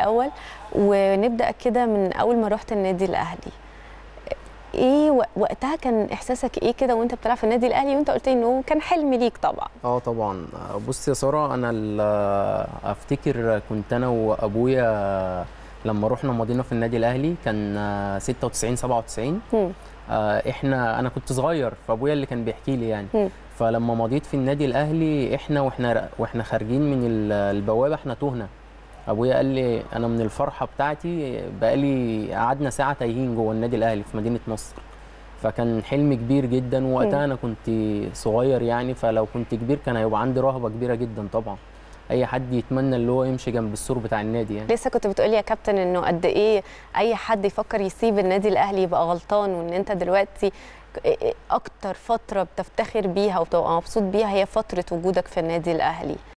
الاول ونبدا كده من اول ما رحت النادي الاهلي ايه و- وقتها كان احساسك ايه كده وانت بتلعب في النادي الاهلي وانت قلت لي انه كان حلم ليك طبعا اه طبعا بص يا ساره انا ال- افتكر كنت انا وابويا لما رحنا مضينا في النادي الاهلي كان 96 97 مم. آه، احنا انا كنت صغير فابويا اللي كان بيحكي لي يعني مم. فلما مضيت في النادي الاهلي احنا واحنا واحنا خارجين من ال- البوابه احنا تهنا ابويا قال لي انا من الفرحه بتاعتي بقالي قعدنا ساعه تايهين جوه النادي الاهلي في مدينه نصر فكان حلم كبير جدا ووقتها انا كنت صغير يعني فلو كنت كبير كان هيبقى عندي رهبه كبيره جدا طبعا اي حد يتمنى اللي هو يمشي جنب السور بتاع النادي يعني لسه كنت بتقولي يا كابتن انه قد ايه اي حد يفكر يسيب النادي الاهلي يبقى غلطان وان انت دلوقتي اكتر فتره بتفتخر بيها وبتبقى مبسوط بيها هي فتره وجودك في النادي الاهلي